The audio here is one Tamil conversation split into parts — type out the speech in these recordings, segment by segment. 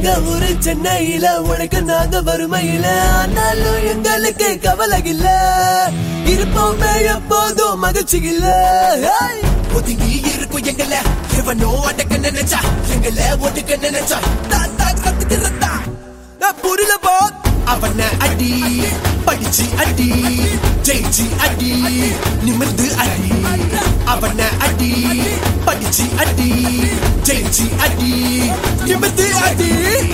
எங்க ஊரு சென்னையில உழைக்க நாங்க வறுமையில ஆனாலும் எங்களுக்கு கவலை இல்ல இருப்போமே எப்போதும் மகிழ்ச்சி இல்ல ஹேய்! ஒதுங்கி இருக்கும் எங்கள எவனோ அடக்க நினைச்சா எங்கள ஒடுக்க நினைச்சா தாத்தா கத்துக்கு ரத்தா நான் புரியல போ அவன அடி படிச்சு அடி ஜெயிச்சு அடி நிமிர்ந்து அடி அவன அடி படிச்சு அடி ஜெயிச்சு அடி நிமிர்ந்து அடி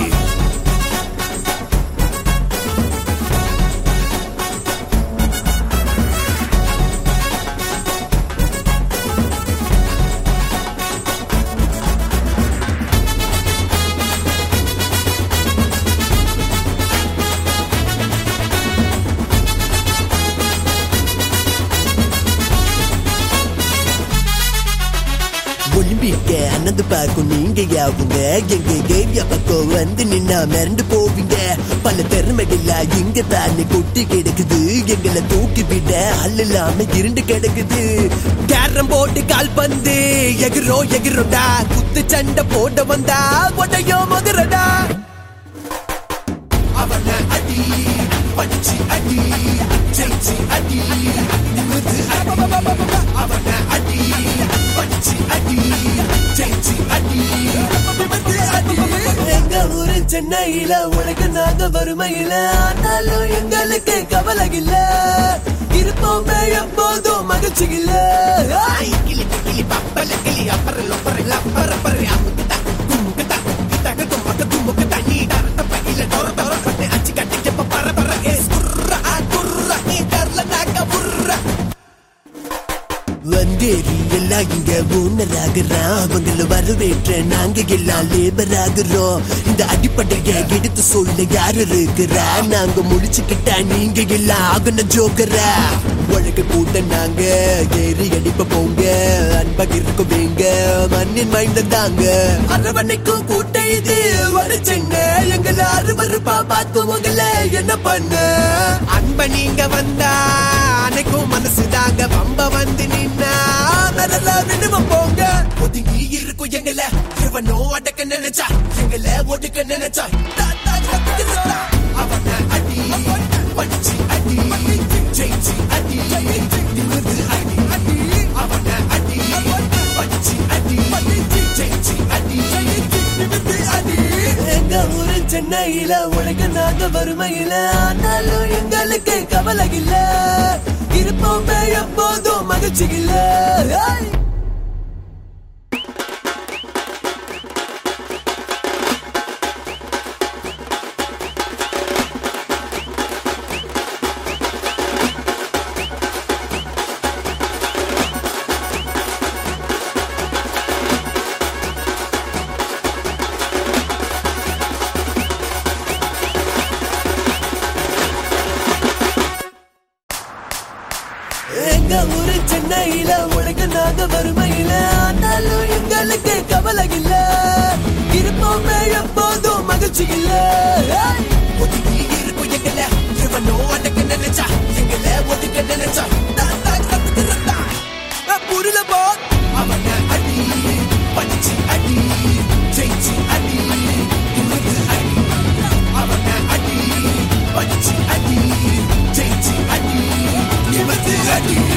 ஒலிம்பிக்க அண்ணது பார்க்கும் நீங்க யாவுங்க எங்க ஏரியா பக்கம் வந்து நின்னா மிரண்டு போவீங்க பல திறமைகளா இங்க தானே கொட்டி கிடக்குது எங்களை தூக்கி விட ஆள் இல்லாம இருண்டு கிடக்குது கேரம் போட்டு கால் பந்து எகிரோ எகிரோடா குத்து சண்டை போட வந்தா உடையோ மதுரடா அவன அடி படிச்சு அடி ஜெயிச்சு அடி நிமிர்ந்து அடி அவன அடி படிச்சு அடி ஜெயிச்சு அடி நிமிர்ந்து அடி எங்க ஊரு சென்னையில உனக்கு நாங்க வறுமையில ஆனாலும் எங்களுக்கு கவலை இல்ல இருப்போமே எப்போதும் மகிழ்ச்சி இல்ல ஐ கிளி கிளி பப்பல கிளி அப்பற லொப்பர லப்பர பர அமுக்குதா குமுக்குதா கிட்டக தும்மக்க தும்முக்குதா நீ டரட்ட பகில டொர டொர பட்டு அச்சி கட்டி கெப்ப பர பர ஏ குர்ரா ஆ குர்ரா நீ கர்ல நாக்க புர்ரா வந்தேரி எல்லாம் இங்க ஓனராகிறோம் அவங்கள வரவேற்ற நாங்க எல்லாம் லேபர் ஆகுறோம் இந்த அடிப்படையை எடுத்து சொல்ல யாரு இருக்கிறா நாங்க முடிச்சுக்கிட்டா நீங்க எல்லாம் ஆகணும் ஜோக்கரா உழைக்க கூட்ட நாங்க ஏறி அடிப்ப போங்க அன்பாக இருக்க வேங்க மண்ணின் மைந்த தாங்க அரவணைக்கும் கூட்ட இது ஒரு சென்னை எங்களை அருவருப்பா பார்த்து உங்களை என்ன பண்ண அன்ப நீங்க வந்தா அன்னைக்கும் மனசு தாங்க பம்ப வந்து நின்னா அதெல்லாம் விடுவோம் போங்க ஒதுங்கி இருக்கும் எங்கள எவனோ அடக்க நினைச்சா எங்கள ஒடுக்க நினைச்சா தாத்தா கத்துக்கிறா அவன அடி படிச்சு அடி ஜெயிச்சு அடி நிமிர்ந்து அடி அவன அடி படிச்சு அடி ஜெயிச்சு அடி நிமிர்ந்து அடி எங்க ஊரு சென்னையில உனக்கு நாங்க வறுமையில ஆனாலும் எங்களுக்கு கவலை இல்ல இருப்போமே எப்போதும் மகிழ்ச்சி இல்ல ஹேய்! எங்க ஊரு சென்னையில உனக்கு நாங்க வறுமையில ஆனாலும் எங்களுக்கு கவலை இல்ல இருப்போமே எப்போதும் மகிழ்ச்சி இல்ல ஹேய்! ஒதுங்கி இருக்கும் எங்கள எவனோ அடக்க நினைச்சா எங்கள ஒடுக்க நினைச்சா தாத்தா கத்துக்கிறா நான் புரியல போ அவன அடி படிச்சு அடி ஜெயிச்சு அடி நிமிர்ந்து அடி அவன அடி படிச்சு அடி ஜெயிச்சு அடி நிமிர்ந்து அடி